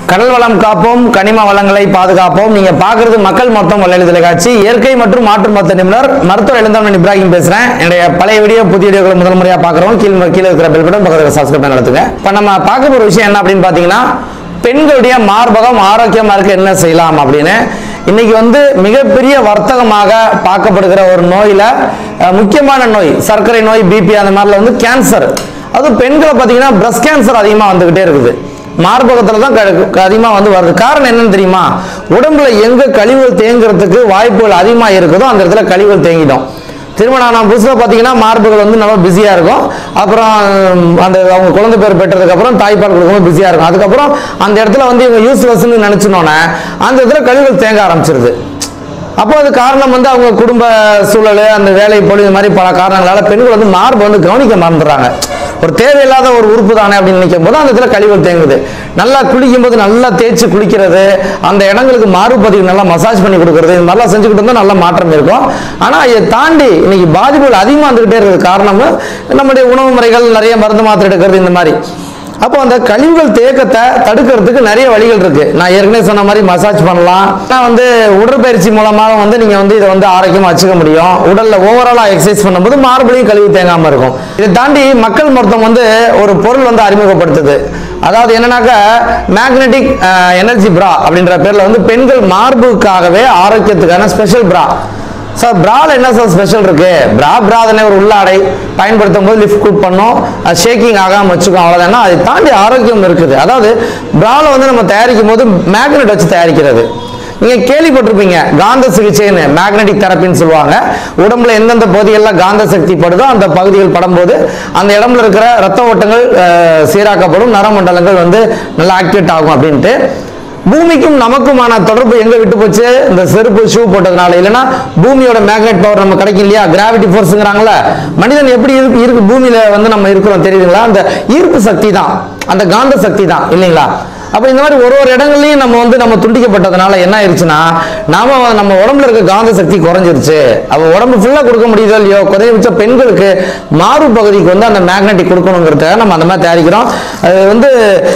கடல் வளம் காப்போம் கனிம வளங்களை பாதுகாப்போம் நீங்க பாக்குறது மக்கள் மொத்தம் வலையொலி தொலைக்காட்சி இயற்கை மற்றும் மாற்று மருத்துவ நிபுணர் மருத்துவர் இளந்தவன் இப்ராஹிம் பேசுறேன் என்னுடைய பழைய வீடியோ புதிய வீடியோக்களை முதல் முறையா பாக்குறோம் கீழே கீழே இருக்கிற பெல் பட்டன் பக்கத்தில் சப்ஸ்கிரைப் பண்ணி நடத்துங்க இப்ப நம்ம பார்க்க போற விஷயம் என்ன அப்படின்னு பாத்தீங்கன்னா பெண்களுடைய மார்பகம் ஆரோக்கியமா இருக்க என்ன செய்யலாம் அப்படின்னு இன்னைக்கு வந்து மிகப்பெரிய வர்த்தகமாக பார்க்கப்படுகிற ஒரு நோயில அஹ், முக்கியமான நோய் சர்க்கரை நோய் பிபி அந்த மாதிரில வந்து கேன்சர் அதுவும் பெண்களை பார்த்தீங்கன்னா பிரஸ்ட் கேன்சர் அதிகமாக வந்துகிட்டே இருக்குது மார்பகத்தில் தான் அதிகமாக வந்து வருது காரணம் என்னன்னு தெரியுமா உடம்புல எங்க கழிவுகள் தேங்குறதுக்கு வாய்ப்புகள் அதிகமாக இருக்குதோ அந்த இடத்துல கழிவுகள் தேங்கிடும் திருமணம் ஆன புதுசில் பார்த்தீங்கன்னா மார்புகள் வந்து நல்லா பிஸியாக இருக்கும் அப்புறம் அந்த அவங்க குழந்தை பேர் பெற்றதுக்கு அப்புறம் தாய்ப்பால் கொடுக்கும்போது பிஸியாக இருக்கும் அதுக்கப்புறம் அந்த இடத்துல வந்து இவங்க யூஸ்லெஸ்ன்னு நினச்சினோன்னே அந்த இடத்துல கழிவுகள் தேங்க ஆரம்பிச்சிருது அப்போ அது காரணம் வந்து அவங்க குடும்ப சூழல் அந்த வேலை பொழு இது மாதிரி பல காரணங்களால பெண்கள் வந்து மார்பு வந்து கவனிக்க மறந்துடுறாங்க ஒரு தேவையில்லாத ஒரு உறுப்பு தானே அப்படின்னு நினைக்கும் போது அந்த இடத்துல கழிவுகள் தேங்குது நல்லா குளிக்கும் போது நல்லா தேய்ச்சி குளிக்கிறது அந்த இடங்களுக்கு மார்பு பதிவு நல்லா மசாஜ் பண்ணி கொடுக்கறது இது மாதிரிலாம் செஞ்சுக்கிட்டு இருந்தால் நல்ல மாற்றம் இருக்கும் ஆனால் இதை தாண்டி இன்னைக்கு பாதிப்புகள் அதிகமாக வந்துகிட்டே இருக்கிறது காரணமும் நம்முடைய உணவு முறைகள் நிறைய மருந்து மாத்திரை எடுக்கிறது இந்த மாதிரி அப்போ அந்த கழிவுகள் தேக்கத்தை தடுக்கிறதுக்கு நிறைய வழிகள் இருக்கு நான் ஏற்கனவே சொன்ன மாதிரி மசாஜ் பண்ணலாம் நான் வந்து உடற்பயிற்சி மூலமாக வந்து நீங்க வந்து இதை வந்து ஆரோக்கியமா வச்சுக்க முடியும் உடல்ல ஓவராலா எக்ஸசைஸ் பண்ணும்போது மார்பளையும் கழிவு தேங்காம இருக்கும் இதை தாண்டி மக்கள் மருத்துவம் வந்து ஒரு பொருள் வந்து அறிமுகப்படுத்துது அதாவது என்னன்னாக்கா மேக்னெட்டிக் எனர்ஜி பிரா அப்படின்ற பேர்ல வந்து பெண்கள் மார்புக்காகவே ஆரோக்கியத்துக்கான ஸ்பெஷல் பிரா சார் பிரால என்ன சார் ஸ்பெஷல் இருக்கு பிரா பிரா தானே ஒரு உள்ளாடை பயன்படுத்தும் போது லிஃப்ட் கூட் பண்ணும் அது ஷேக்கிங் ஆகாம வச்சுக்கும் அவ்வளோதானா அதை தாண்டி ஆரோக்கியம் இருக்குது அதாவது பிரால வந்து நம்ம தயாரிக்கும் போது மேக்னெட் வச்சு தயாரிக்கிறது நீங்க கேள்விப்பட்டிருப்பீங்க காந்த சிகிச்சைன்னு மேக்னெட்டிக் தெரப்பின்னு சொல்லுவாங்க உடம்புல எந்தெந்த பகுதிகளில் காந்த சக்தி படுதோ அந்த பகுதிகள் படும்போது அந்த இடம்ல இருக்கிற ரத்த ஓட்டங்கள் அஹ், சீராக்கப்படும் நரமண்டலங்கள் வந்து நல்லா ஆக்டிவேட் ஆகும் அப்படின்ட்டு பூமிக்கும் நமக்குமான தொடர்பு எங்க விட்டு போச்சு இந்த செருப்பு ஷூ போட்டதுனால இல்லைன்னா பூமியோட மேக்னெட் பவர் நம்ம கிடைக்கும் இல்லையா கிராவிட்டி ஃபோர்ஸுங்கிறாங்கள மனிதன் எப்படி இருக்கு இருக்கு பூமியில வந்து நம்ம இருக்கிறோம் தெரியுதுங்களா அந்த ஈர்ப்பு சக்தி தான் அந்த காந்த சக்தி தான் இல்லைங்களா அப்ப இந்த மாதிரி ஒரு ஒரு இடங்கள்லயும் நம்ம வந்து நம்ம துண்டிக்கப்பட்டதுனால என்ன ஆயிருச்சுன்னா நாம நம்ம உடம்புல இருக்க காந்த சக்தி குறைஞ்சிருச்சு அப்ப உடம்பு ஃபுல்லா கொடுக்க முடியுதோ இல்லையோ குறைஞ்சபட்ச பெண்களுக்கு மாறு பகுதிக்கு வந்து அந்த மேக்னெட்டிக் கொடுக்கணுங்கிறதுக்காக நம்ம அந்த மாதிரி தயாரிக்கிறோம் அது வந்து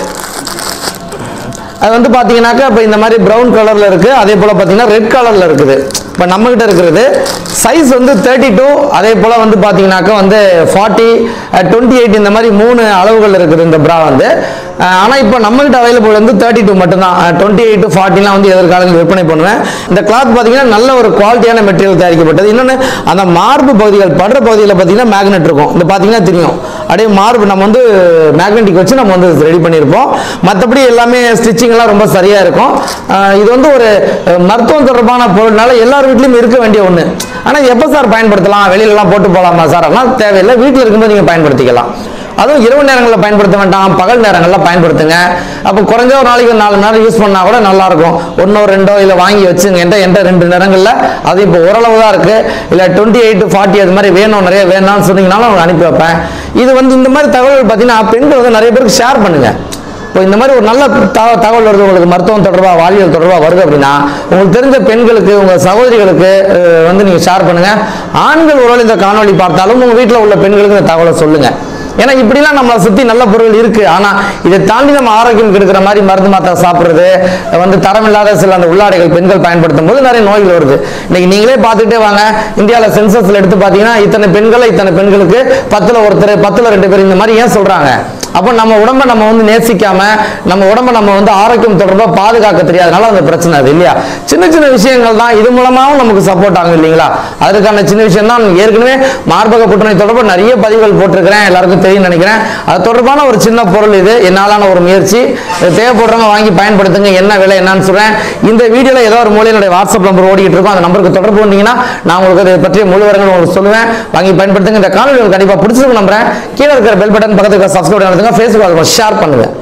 அது வந்து பார்த்தீங்கன்னாக்கா இப்போ இந்த மாதிரி ப்ரௌன் கலரில் இருக்குது அதே போல் பார்த்தீங்கன்னா ரெட் கலரில் இருக்குது இப்போ நம்மகிட்ட இருக்கிறது சைஸ் வந்து தேர்ட்டி டூ அதே போல் வந்து பார்த்தீங்கன்னாக்கா வந்து ஃபார்ட்டி டுவெண்ட்டி எயிட் இந்த மாதிரி மூணு அளவுகள் இருக்குது இந்த ப்ரா வந்து ஆனால் இப்போ நம்மகிட்ட அவைலபிள் வந்து தேர்ட்டி டூ மட்டும்தான் டுவெண்ட்டி எயிட் டு ஃபார்ட்டிலாம் வந்து எதிர்காலத்தில் விற்பனை பண்ணுவேன் இந்த கிளாத் பார்த்தீங்கன்னா நல்ல ஒரு குவாலிட்டியான மெட்டீரியல் தயாரிக்கப்பட்டது இன்னொன்று அந்த மார்பு பகுதிகள் படுற பகுதியில் பார்த்தீங்கன்னா மேக்னெட் இருக்கும் இந்த பார்த்தீங்கன்னா தெரியும் அப்படியே மார்பு நம்ம வந்து மேக்னெட்டிக் வச்சு நம்ம வந்து ரெடி பண்ணியிருப்போம் மற்றபடி எல்லாமே ஸ்டிச்சிங் எல்லாம் ரொம்ப சரியா இருக்கும் ஆஹ் இது வந்து ஒரு அஹ், மருத்துவம் தொடர்பான பொருள்னால எல்லார் வீட்லயும் இருக்க வேண்டிய ஒண்ணு ஆனா எப்ப சார் பயன்படுத்தலாம் வெளியில எல்லாம் போட்டு போலாமா சார் அதெல்லாம் தேவையில்லை வீட்டில் இருக்கும்போது நீங்க பயன்படுத்திக்கலாம் அதுவும் இரவு நேரங்களில் பயன்படுத்த வேண்டாம் பகல் நேரங்களில் பயன்படுத்துங்க அப்போ குறைஞ்ச ஒரு நாளைக்கு ஒரு நாலு நேரம் யூஸ் பண்ணா கூட நல்லா இருக்கும் ஒன்னோ ரெண்டோ இல்லை வாங்கி வச்சுங்க என்கிட்ட என்கிட்ட ரெண்டு நேரங்களில் அது இப்போ ஓரளவு தான் இருக்கு இல்லை டுவெண்ட்டி எயிட் ஃபார்ட்டி அது மாதிரி வேணும் நிறைய வேணும்னு சொன்னீங்கனாலும் உங்களுக்கு அனுப்பி வைப்பேன் இது வந்து இந்த மாதிரி தகவல் பார்த்தீங்கன்னா பெண்கள் வந்து நிறைய பேருக்கு ஷேர் பண்ணுங்க இப்போ இந்த மாதிரி ஒரு நல்ல த- தகவல் வருது உங்களுக்கு மருத்துவம் தொடர்பாக வாழ்வியல் தொடர்பாக வருது அப்படின்னா உங்களுக்கு தெரிஞ்ச பெண்களுக்கு உங்கள் சகோதரிகளுக்கு அஹ், வந்து நீங்கள் ஷேர் பண்ணுங்க ஆண்கள் ஒருவேளை இந்த காணொளி பார்த்தாலும் உங்கள் வீட்டில் உள்ள பெண்களுக்கு இந்த தகவலை சொல்லுங்க ஏன்னா இப்படிலாம் நம்மளை சுற்றி நல்ல பொருள் இருக்கு ஆனால் இதை தாண்டி நம்ம ஆரோக்கியம் கெடுக்கிற மாதிரி மருந்து மாத்திரை சாப்பிட்றது வந்து தரமில்லாத சில அந்த உள்ளாடைகள் பெண்கள் பயன்படுத்தும் போது நிறைய நோய்கள் வருது இன்னைக்கு நீங்களே பார்த்துக்கிட்டே வாங்க இந்தியாவில் சென்சஸ்ல எடுத்து பார்த்தீங்கன்னா இத்தனை பெண்களை இத்தனை பெண்களுக்கு பத்தில் ஒருத்தர் பத்தில் ரெண்டு பேர் இந்த மாதிரி ஏன் சொல்றாங்க அப்போ நம்ம உடம்ப நம்ம வந்து நேசிக்காம நம்ம உடம்ப நம்ம வந்து ஆரோக்கியம் தொடர்பாக பாதுகாக்க தெரியாதனால அந்த பிரச்சனை அது இல்லையா சின்ன சின்ன விஷயங்கள் தான் இது மூலமாவும் நமக்கு சப்போர்ட் ஆகும் இல்லைங்களா அதுக்கான சின்ன விஷயம் தான் ஏற்கனவே மார்பக புற்றுநோய் தொடர்பாக நிறைய பதிவுகள் போட்டிருக்கிறேன் எல்லாருக்கும் தெரியும் நினைக்கிறேன் அது தொடர்பான ஒரு சின்ன பொருள் இது என்னாலான ஒரு முயற்சி இது தேவைப்படுறவங்க வாங்கி பயன்படுத்துங்க என்ன விலை என்னன்னு சொல்றேன் இந்த வீடியோல ஏதோ ஒரு மூலையில் என்னுடைய வாட்ஸ்அப் நம்பர் ஓடிட்டு இருக்கும் அந்த நம்பருக்கு தொடர்பு கொண்டீங்கன்னா நான் உங்களுக்கு அதை பற்றிய முழு விவரங்கள் உங்களுக்கு சொல்லுவேன் வாங்கி பயன்படுத்துங்க இந்த காணொலி உங்களுக்கு கண்டிப்பாக பிடிச்சிருக்கும் நம்புறேன் கீழே இருக்கிற பெல் பட்டன் பக்கத்துல இருக்கிற சப்ஸ்கிரைப் பண்ணுங்க ஃபேஸ்புக் ஷேர் பண்ணுங்க